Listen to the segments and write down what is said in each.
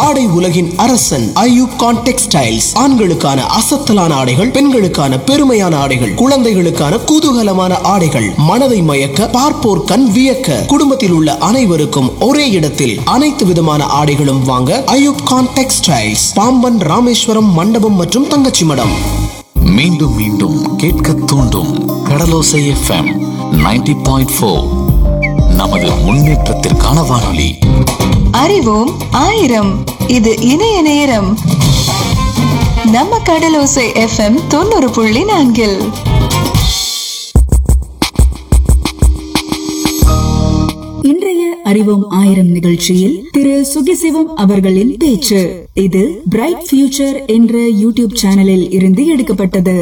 ஆடை உலகின் அரசன் ஐயூப் கான் டெக்ஸ்டைல்ஸ் ஆண்களுக்கான அசத்தலான ஆடைகள் பெண்களுக்கான பெருமையான ஆடைகள் குழந்தைகளுக்கான குதூகலமான ஆடைகள் மனதை மயக்க பார்ப்போர் கண் வியக்க குடும்பத்தில் உள்ள அனைவருக்கும் ஒரே இடத்தில் அனைத்து விதமான ஆடைகளும் வாங்க ஐயூப் கான் டெக்ஸ்டைல்ஸ் பாம்பன் ராமேஸ்வரம் மண்டபம் மற்றும் தங்கச்சி மடம் மீண்டும் மீண்டும் கேட்க தூண்டும் கடலோசை எஃப்எம் 90.4 பாயிண்ட் நமது முன்னேற்றத்திற்கான வானொலி அறிவோம் ஆயிரம் இது இணைய நேரம் நம்ம கடலோசை எஃப்எம் தொண்ணூறு புள்ளி நான்கில் இன்றைய அறிவோம் ஆயிரம் நிகழ்ச்சியில் திரு சுகிசிவம் அவர்களின் பேச்சு இது பிரைட் ஃபியூச்சர் என்ற யூடியூப் சேனலில் இருந்து எடுக்கப்பட்டது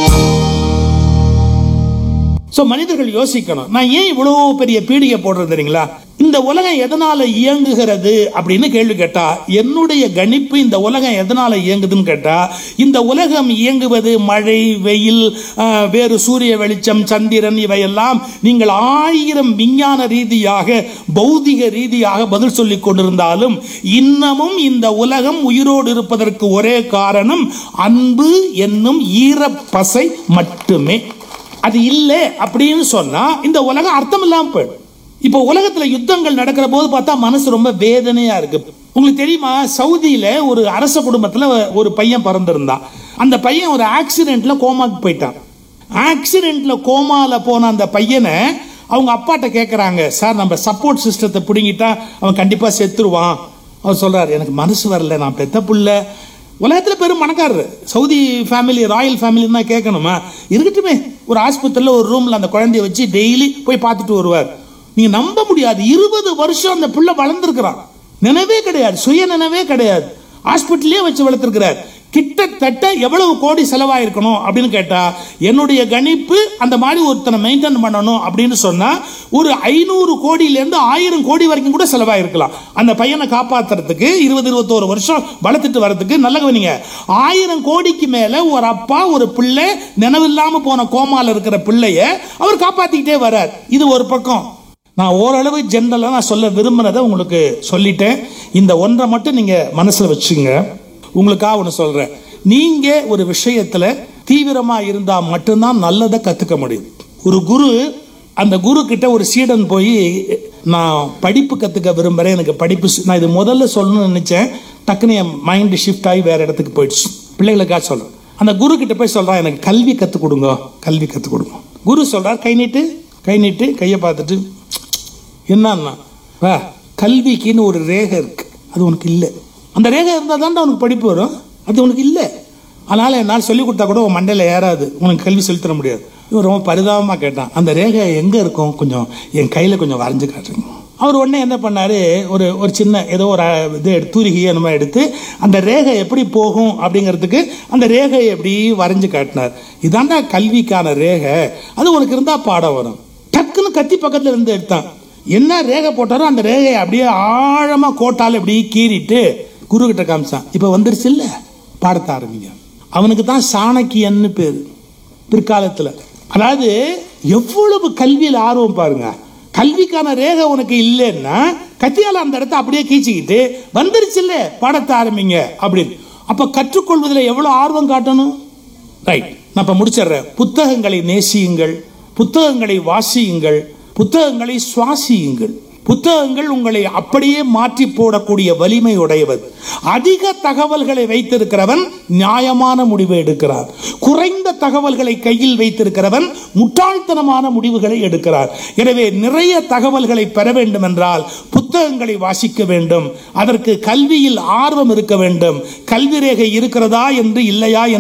சோ மனிதர்கள் யோசிக்கணும் நான் ஏன் இவ்வளவு பெரிய பீடிகை போடுறது தெரியுங்களா இந்த உலகம் எதனால இயங்குகிறது அப்படின்னு கேள்வி கேட்டா என்னுடைய கணிப்பு இந்த உலகம் எதனால இயங்குதுன்னு கேட்டா இந்த உலகம் இயங்குவது மழை வெயில் ஆஹ், வேறு சூரிய வெளிச்சம் சந்திரன் இவையெல்லாம் நீங்கள் ஆயிரம் விஞ்ஞான ரீதியாக பௌதிக ரீதியாக பதில் சொல்லிக் கொண்டிருந்தாலும் இன்னமும் இந்த உலகம் உயிரோடு இருப்பதற்கு ஒரே காரணம் அன்பு என்னும் ஈரப்பசை மட்டுமே அது இல்லை அப்படின்னு சொன்னா இந்த உலகம் அர்த்தம் இல்லாம போயிடும் இப்போ உலகத்துல யுத்தங்கள் நடக்கிற போது பார்த்தா மனசு ரொம்ப வேதனையா இருக்கு உங்களுக்கு தெரியுமா சவுதியில ஒரு அரச குடும்பத்துல ஒரு பையன் பிறந்திருந்தான் அந்த பையன் ஒரு ஆக்சிடென்ட்ல கோமாக்கு போயிட்டான் ஆக்சிடென்ட்ல கோமால போன அந்த பையனை அவங்க அப்பாட்ட கேட்குறாங்க சார் நம்ம சப்போர்ட் சிஸ்டத்தை பிடுங்கிட்டா அவன் கண்டிப்பா செத்துருவான் அவர் சொல்றாரு எனக்கு மனசு வரல நான் பெத்த புள்ள உலகத்துல பெரும் பணக்காரரு சவுதி ஃபேமிலி ராயல் ஃபேமிலின்னா கேட்கணுமா இருக்கட்டுமே ஒரு ஆஸ்பத்திரியில் ஒரு ரூம்ல அந்த குழந்தைய வச்சு டெய்லி போய் பார்த்துட்டு வருவார் நீங்க நம்ப முடியாது இருபது வருஷம் அந்த புள்ள வளர்ந்துருக்கிறான் நினைவே கிடையாது சுய நினைவே கிடையாது ஹாஸ்பிட்டலே வச்சு வளர்த்துருக்கிறார் கிட்டத்தட்ட எவ்வளவு கோடி செலவாயிருக்கணும் அப்படின்னு கேட்டா என்னுடைய கணிப்பு அந்த மாதிரி ஒருத்தனை மெயின்டைன் பண்ணணும் அப்படின்னு சொன்னா ஒரு ஐநூறு கோடியிலேருந்து ஆயிரம் கோடி வரைக்கும் கூட செலவாயிருக்கலாம் அந்த பையனை காப்பாத்துறதுக்கு இருபது இருபத்தோரு வருஷம் வளர்த்துட்டு வர்றதுக்கு நல்ல கவனிங்க ஆயிரம் கோடிக்கு மேல ஒரு அப்பா ஒரு பிள்ளை நினைவில்லாம போன கோமால இருக்கிற பிள்ளைய அவர் காப்பாத்திக்கிட்டே வர்றார் இது ஒரு பக்கம் நான் ஓரளவு ஜென்ரலாக நான் சொல்ல விரும்பினதை உங்களுக்கு சொல்லிட்டேன் இந்த ஒன்றை மட்டும் நீங்க மனசுல வச்சுங்க உங்களுக்காக ஒன்று சொல்றேன் நீங்க ஒரு விஷயத்துல தீவிரமா இருந்தா மட்டும்தான் நல்லதை கத்துக்க முடியும் ஒரு குரு அந்த குரு கிட்ட ஒரு சீடன் போய் நான் படிப்பு கத்துக்க விரும்புறேன் எனக்கு படிப்பு சி- நான் இது முதல்ல சொல்லணும்னு நினைச்சேன் டக்குன்னு என் மைண்ட் ஷிஃப்ட் ஆகி வேற இடத்துக்கு போயிடுச்சு பிள்ளைகளுக்காக சொல்றேன் அந்த குரு கிட்ட போய் சொல்றான் எனக்கு கல்வி கத்துக் கொடுங்க கல்வி கத்துக் கொடுங்க குரு சொல்றார் கை நீட்டு கை நீட்டு கையை பார்த்துட்டு என்னன்னா வா கல்விக்குன்னு ஒரு ரேகை இருக்கு அது உனக்கு இல்லை அந்த ரேகை இருந்தால் தான் உனக்கு படிப்பு வரும் அது உனக்கு இல்லை அதனால என்னால் சொல்லி கொடுத்தா கூட உன் மண்டையில் ஏறாது உனக்கு கல்வி சொல்லித் தர முடியாது இவன் ரொம்ப பரிதாபமாக கேட்டான் அந்த ரேகை எங்கே இருக்கும் கொஞ்சம் என் கையில் கொஞ்சம் வரைஞ்சு காட்டுங்க அவர் உடனே என்ன பண்ணாரு ஒரு ஒரு சின்ன ஏதோ ஒரு அஹ், இது எடுத்து தூரிகையை அந்த மாதிரி எடுத்து அந்த ரேகை எப்படி போகும் அப்படிங்கிறதுக்கு அந்த ரேகையை எப்படி வரைஞ்சு காட்டினார் இதாண்டா கல்விக்கான ரேகை அது உனக்கு இருந்தால் பாடம் வரும் டக்குன்னு கத்தி பக்கத்துல இருந்து எடுத்தான் என்ன ரேகை போட்டாரோ அந்த ரேகையை அப்படியே ஆழமா கோட்டால இப்படி கீறிட்டு குரு கிட்ட காமிச்சான் இப்ப வந்துருச்சு இல்ல பாடத்த ஆரம்பிங்க அவனுக்கு தான் சாணக்கியன்னு பேரு பிற்காலத்துல அதாவது எவ்வளவு கல்வியில் ஆர்வம் பாருங்க கல்விக்கான ரேகை உனக்கு இல்லைன்னா கத்தியால அந்த இடத்த அப்படியே கீச்சிக்கிட்டு வந்துருச்சு இல்ல பாடத்த ஆரம்பிங்க அப்படின்னு அப்ப கற்றுக்கொள்வதில் எவ்வளவு ஆர்வம் காட்டணும் ரைட் நான் இப்ப முடிச்சிடுறேன் புத்தகங்களை நேசியுங்கள் புத்தகங்களை வாசியுங்கள் புத்தகங்களை சுவாசியுங்கள் புத்தகங்கள் உங்களை அப்படியே மாற்றி போடக்கூடிய வலிமை உடையவர் அதிக தகவல்களை வைத்திருக்கிறவன் நியாயமான முடிவை எடுக்கிறார் குறைந்த தகவல்களை கையில் வைத்திருக்கிறவன் முட்டாள்தனமான முடிவுகளை எடுக்கிறார் எனவே நிறைய தகவல்களை பெற வேண்டும் என்றால் புத்தகங்களை வாசிக்க வேண்டும் அதற்கு கல்வியில் ஆர்வம் இருக்க வேண்டும் கல்வி ரேகை இருக்கிறதா என்று இல்லையா என்று